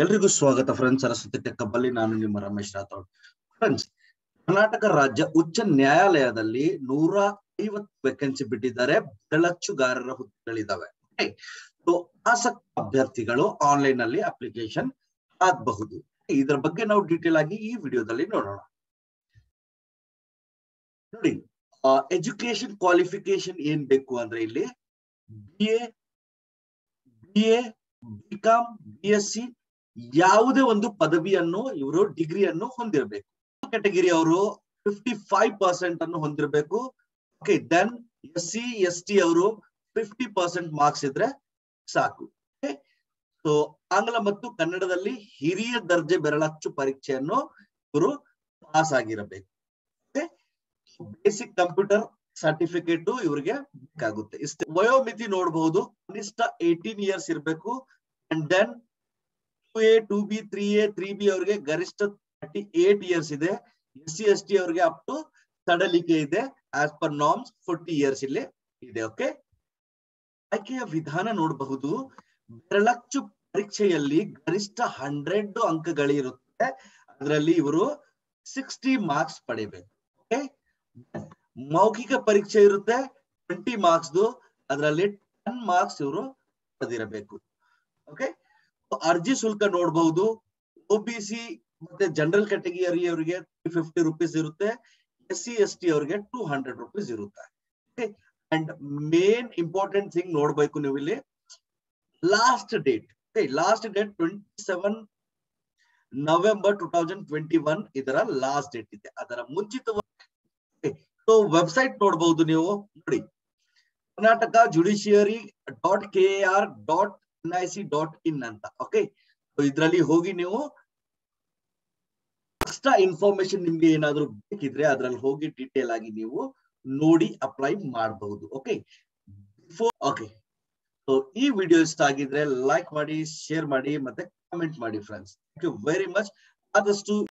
ಎಲ್ರಿಗೂ ಸ್ವಾಗತ ಫ್ರೆಂಡ್ಸ್ ಸರಸ್ವತಿ ಟೆಕ್ಕಬ್ಬಲ್ಲಿ ನಾನು ನಿಮ್ಮ ರಮೇಶ್ ರಾಥೋಡ್ ಫ್ರೆಂಡ್ಸ್ ಕರ್ನಾಟಕ ರಾಜ್ಯ ಉಚ್ಚ ನ್ಯಾಯಾಲಯದಲ್ಲಿ ನೂರ ಐವತ್ತು ವೇಕೆನ್ಸಿ ಬಿಟ್ಟಿದ್ದಾರೆ ಬೆಳಚುಗಾರರ ಹುದ್ದೆಗಳಿದಾವೆ ಸೊ ಆಸಕ್ತ ಅಭ್ಯರ್ಥಿಗಳು ಆನ್ಲೈನ್ ಅಲ್ಲಿ ಅಪ್ಲಿಕೇಶನ್ ಹಾಕಬಹುದು ಇದರ ಬಗ್ಗೆ ನಾವು ಡೀಟೇಲ್ ಆಗಿ ಈ ವಿಡಿಯೋದಲ್ಲಿ ನೋಡೋಣ ನೋಡಿ ಎಜುಕೇಶನ್ ಕ್ವಾಲಿಫಿಕೇಶನ್ ಏನ್ ಬೇಕು ಅಂದ್ರೆ ಇಲ್ಲಿ B A B A BCom B S C ಯಾವುದೇ ಒಂದು ಪದವಿಯನ್ನು ಇವರು ಡಿಗ್ರಿಯನ್ನು ಹೊಂದಿರಬೇಕು ಕ್ಯಾಟಗಿರಿ ಅವರು ಫಿಫ್ಟಿ ಫೈವ್ ಪರ್ಸೆಂಟ್ ಅನ್ನು ಹೊಂದಿರಬೇಕು okay then S C S T ಅವರು ಫಿಫ್ಟಿ ಪರ್ಸೆಂಟ್ ಮಾರ್ಕ್ಸ್ ಇದ್ರೆ ಸಾಕು ಸೊ ಆಂಗ್ಲ ಮತ್ತು ಕನ್ನಡದಲ್ಲಿ ಹಿರಿಯ ದರ್ಜೆ ಬೆರಳಚ್ಚು ಪರೀಕ್ಷೆಯನ್ನು ಇವರು ಪಾಸ್ ಆಗಿರಬೇಕು ಬೇಸಿಕ್ ಕಂಪ್ಯೂಟರ್ ಸರ್ಟಿಫಿಕೇಟ್ ಇವರಿಗೆ ಬೇಕಾಗುತ್ತೆ ಇಷ್ಟ ವಯೋಮಿತಿ ನೋಡಬಹುದು ಕನಿಷ್ಠ ಏಟೀನ್ ಇಯರ್ಸ್ ಇರಬೇಕು and then two A two B three A three B ಅವರಿಗೆ ಗರಿಷ್ಠ ಥರ್ಟಿ ಏಟ್ ಇಯರ್ಸ್ ಇದೆ ಎಸ್ ಸಿ ಎಸ್ ಟಿ ಅವರಿಗೆ ಅಪ್ ಟು ಸಡಲಿಕೆ ಇದೆ as per norms forty years ಇಲ್ಲಿ ಇದೆ ಓಕೆ ಆಯ್ಕೆಯ ವಿಧಾನ ನೋಡಬಹುದು ಬೆರಳಚ್ಚು ಪರೀಕ್ಷೆಯಲ್ಲಿ ಗರಿಷ್ಠ ಹಂಡ್ರೆಡ್ ಅಂಕಗಳಿರುತ್ತೆ ಅದರಲ್ಲಿ ಇವರು ಸಿಕ್ಸ್ಟಿ ಮಾರ್ಕ್ಸ್ ಪಡಿಬೇಕು ಓಕೆ ಮೌಖಿಕ ಪರೀಕ್ಷೆ ಇರುತ್ತೆ ಟ್ವೆಂಟಿ ಮಾರ್ಕ್ಸ್ ಅದರಲ್ಲಿ ಟೆನ್ ಮಾರ್ಕ್ಸ್ ಇವರು ಪಡೆದಿರಬೇಕು ಓಕೆ ಅರ್ಜಿ ಶುಲ್ಕ ನೋಡಬಹುದು ಒಬಿಸಿ ಮತ್ತೆ ಜನರಲ್ ಕ್ಯಾಟಗರಿ ಅವರಿಗೆ ತ್ರೀ ಫಿಫ್ಟಿ ರುಪೀಸ್ ಇರುತ್ತೆ ಎಸ್ ಸಿ ಎಸ್ ಟಿ ಅವರಿಗೆ ಟೂ ಹಂಡ್ರೆಡ್ ರುಪೀಸ್ ಇರುತ್ತೆ ಅಂಡ್ ಮೇನ್ ಇಂಪಾರ್ಟೆಂಟ್ ಥಿಂಗ್ ನೋಡ್ಬೇಕು ನೀವು ಇಲ್ಲಿ last date last date twenty seven November two thousand twenty one ಇದರ ಲಾಸ್ಟ್ ಡೇಟ್ ಇದೆ ಅದರ ಮುಂಚಿತವಾಗಿ ಸೊ ವೆಬ್ಸೈಟ್ ನೋಡಬಹುದು ನೀವು ನೋಡಿ Karnataka judiciary dot K R dot N I C dot in ಅಂತ ಓಕೆ ಇದರಲ್ಲಿ ಹೋಗಿ ನೀವು ಎಕ್ಸ್ಟ್ರಾ ಇನ್ಫಾರ್ಮೇಶನ್ ನಿಮ್ಗೆ ಏನಾದ್ರು ಬೇಕಿದ್ರೆ ಅದ್ರಲ್ಲಿ ಹೋಗಿ ಡೀಟೇಲ್ ಆಗಿ ನೀವು ನೋಡಿ ಅಪ್ಲೈ ಮಾಡಬಹುದು ಓಕೆ ಬಿಫೋರ್ ಓಕೆ ಸೊ ಈ ವಿಡಿಯೋ ಇಷ್ಟ ಆಗಿದ್ರೆ ಲೈಕ್ ಮಾಡಿ ಶೇರ್ ಮಾಡಿ ಮತ್ತೆ ಕಮೆಂಟ್ ಮಾಡಿ friends thank you very much ಆದಷ್ಟು